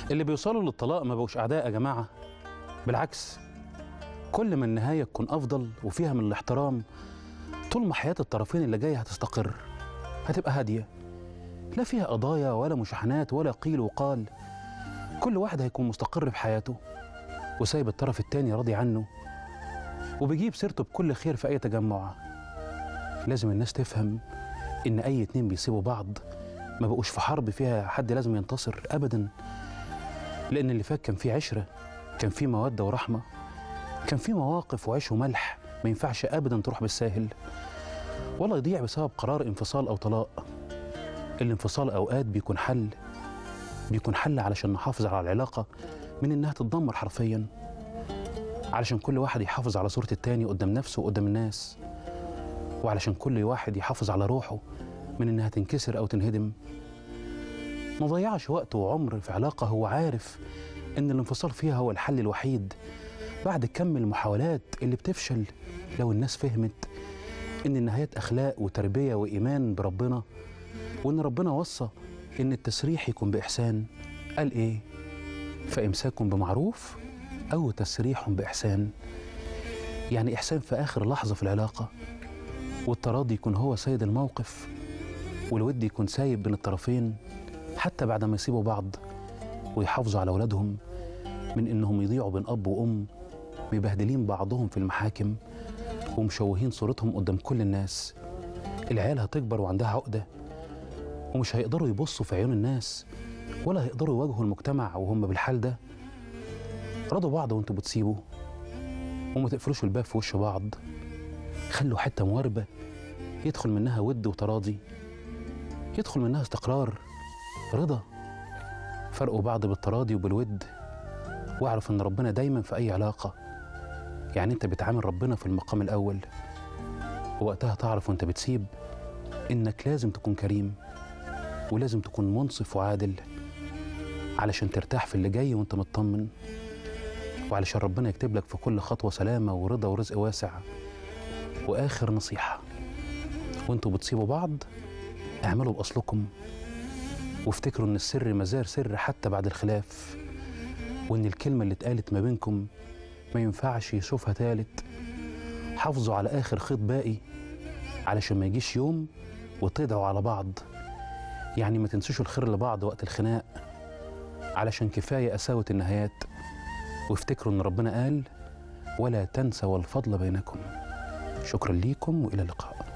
اللي بيوصلوا للطلاق ما بقوش اعداء يا جماعه بالعكس كل ما النهايه تكون افضل وفيها من الاحترام طول ما حياه الطرفين اللي جايه هتستقر هتبقى هاديه لا فيها قضايا ولا مشاحنات ولا قيل وقال كل واحد هيكون مستقر في حياته وسايب الطرف التاني راضي عنه وبيجيب سيرته بكل خير في اي تجمع لازم الناس تفهم ان اي اتنين بيسيبوا بعض ما بقوش في حرب فيها حد لازم ينتصر ابدا لان اللي فات كان فيه عشره كان فيه موده ورحمه كان فيه مواقف وعيش وملح ما ينفعش ابدا تروح بالساهل ولا يضيع بسبب قرار انفصال او طلاق الانفصال اوقات بيكون حل بيكون حل علشان نحافظ على العلاقه من انها تتدمر حرفيا علشان كل واحد يحافظ على صورة التاني قدام نفسه وقدام الناس وعلشان كل واحد يحافظ على روحه من انها تنكسر او تنهدم ما ضيعش وقت وعمر في علاقة هو عارف ان الانفصال فيها هو الحل الوحيد بعد كم المحاولات اللي بتفشل لو الناس فهمت ان النهايات اخلاق وتربية وايمان بربنا وان ربنا وصى ان التسريح يكون باحسان قال ايه فامساك بمعروف أو تسريح بإحسان يعني إحسان في آخر لحظة في العلاقة والتراضي يكون هو سيد الموقف والود يكون سايب بين الطرفين حتى بعد ما يسيبوا بعض ويحافظوا على أولادهم من إنهم يضيعوا بين أب وأم مبهدلين بعضهم في المحاكم ومشوهين صورتهم قدام كل الناس العيال هتكبر وعندها عقدة ومش هيقدروا يبصوا في عيون الناس ولا هيقدروا يواجهوا المجتمع وهم بالحال ده رضوا بعض وانتوا بتسيبوا وما تقفلوش الباب في وش بعض خلوا حته مواربه يدخل منها ود وتراضي يدخل منها استقرار رضا فرقوا بعض بالتراضي وبالود واعرف ان ربنا دايما في اي علاقه يعني انت بتعامل ربنا في المقام الاول ووقتها تعرف وانت بتسيب انك لازم تكون كريم ولازم تكون منصف وعادل علشان ترتاح في اللي جاي وانت مطمن وعلشان ربنا يكتب لك في كل خطوة سلامة ورضا ورزق واسع وآخر نصيحة وانتوا بتصيبوا بعض اعملوا بأصلكم وافتكروا ان السر مزار سر حتى بعد الخلاف وان الكلمة اللي اتقالت ما بينكم ما ينفعش يشوفها تالت حافظوا على آخر خيط باقي علشان ما يجيش يوم وتدعوا على بعض يعني ما تنسوش الخير لبعض وقت الخناق علشان كفاية قساوة النهايات وافتكروا ان ربنا قال ولا تنسوا الفضل بينكم شكرا ليكم والى اللقاء